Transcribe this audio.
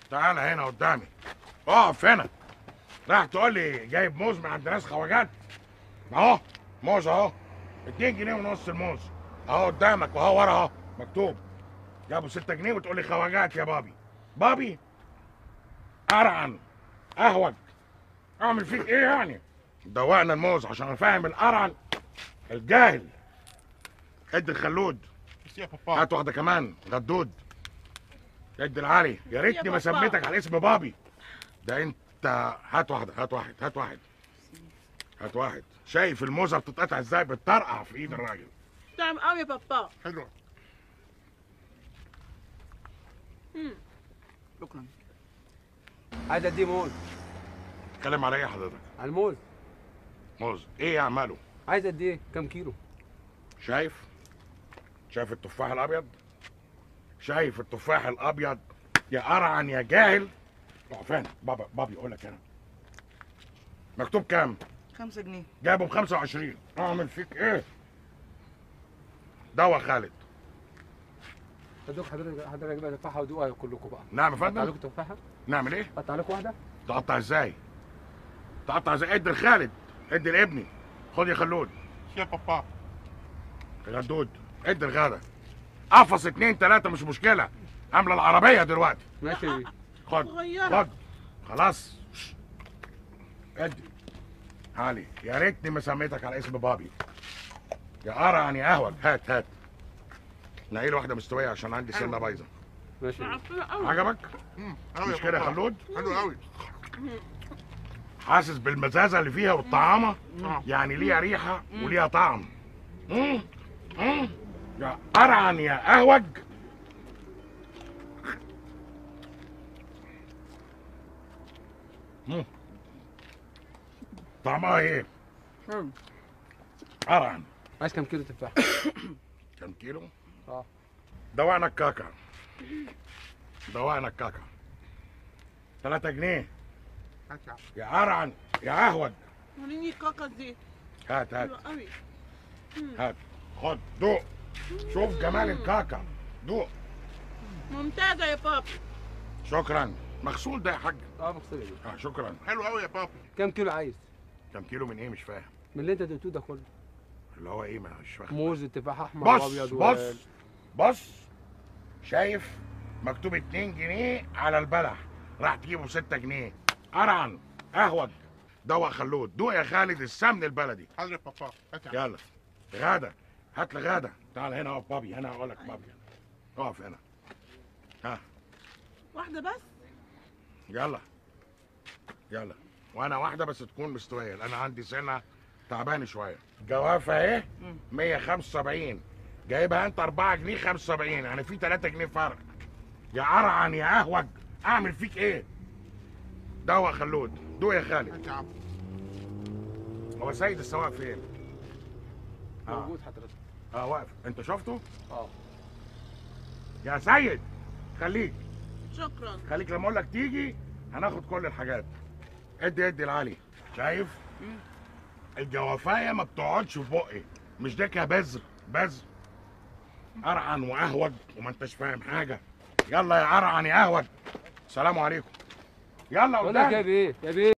تعالى هنا قدامي اقف هنا راح تقول لي جايب موز من عند ناس خواجات اهو موز اهو 2 جنيه ونص الموز اهو قدامك واهو ورا اهو مكتوب جابوا 6 جنيه وتقول لي خواجات يا بابي بابي ارعن اهوج اعمل فيك ايه يعني دوقنا الموز عشان افهم الارعن الجاهل ادي الخلود ميرسي يا بابا هات واحده كمان غدود ادي العالي يا ريتني ما بابا. سميتك على اسم بابي ده انت هات واحده هات واحد هات واحد هات واحد شايف الموزه بتتقطع ازاي بتطرقع في ايد الراجل طعم قوي يا بابا حلوه شكرا عايز اديه موز اتكلم على ايه حضرتك على الموز موز ايه يا عماله عايز اديه كام كيلو شايف شايف التفاح الابيض شايف التفاح الابيض يا ارعن يا جاهل اقف هنا بابا بابي يقول لك هنا مكتوب كام خمسة جنيه جابه ب 25 اعمل فيك ايه دوا خالد ادوك حضرتك حضرتك بقى تفاحه ودوقها كلكم بقى نعم يا اقطع فندم لكم تفاحه نعمل ايه اقطع لكم واحده تقطع ازاي تقطع ازاي ادي لخالد ادي لابني خد يا خلود ميرسي يا بابا غدود ادي الغدا قفص اتنين تلاتة مش مشكلة عاملة العربية دلوقتي ماشي يا بيه. خد صغيرة. خد خلاص شش. ادي علي يا ريتني ما سميتك على اسم بابي يا ارعن يا اهوج هات هات نقي له واحدة مستوية عشان عندي سنة بايظة ماشي يا بيه. معفنة قوي عجبك؟ امم حلو مش كده يا خلود؟ حلو قوي حاسس بالمزازة اللي فيها والطعامة اه يعني ليها ريحة وليها طعم مم. مم. يا أرعن يا أهوج مم. طعمها ايه؟ مم. أرعن عايز كام كيلو تفاحه كم كيلو؟ اه دوقنا الكاكا دوقنا الكاكا 3 جنيه هات يا عم. يا أرعن يا أهوج وريني الكاكا دي هات هات حلوة قوي هات خد دوق شوف جمال الكاكا دوق ممتازة يا بابا شكرا مغسول ده يا حاج اه مغسول يا بيه. اه شكرا حلو قوي يا بابا كام كيلو عايز كم كيلو من ايه مش فاهم من اللي انت دقتوه ده كله اللي هو ايه ما مش فاهم موز تفاح احمر بص وابيض بص بص شايف مكتوب 2 جنيه على البلح راح تجيبه 6 جنيه ارعن اهوج دوق خلود دوق يا خالد السمن البلدي حاضر يا بابا هات يا عم. يلا غدا هات لي غدا تعال هنا اقف بابي هنا اقول لك بابي اقف هنا ها واحدة بس يلا يلا وانا واحده بس تكون مستويه لان عندي سنه تعبان شويه جوافه اهي 175 جايبها انت 4 جنيه 75 يعني في 3 جنيه فرق يا ارعن يا اهوج اعمل فيك ايه دوق خلود دوق يا خالد هات يا عم هو سيد السواق فين اه موجود حضرتك اه واقف انت شفته اه يا سيد خليك شكرا خليك لما اقول لك تيجي هناخد كل الحاجات ادي ادي العالي شايف الجوافايه ما بتقعدش في بقي مش ده كبذر بذر ارعن واهوج وما انتش فاهم حاجه يلا يا ارعن يا اهوج سلام عليكم يلا بقول لك يا قدام بيه يا بيه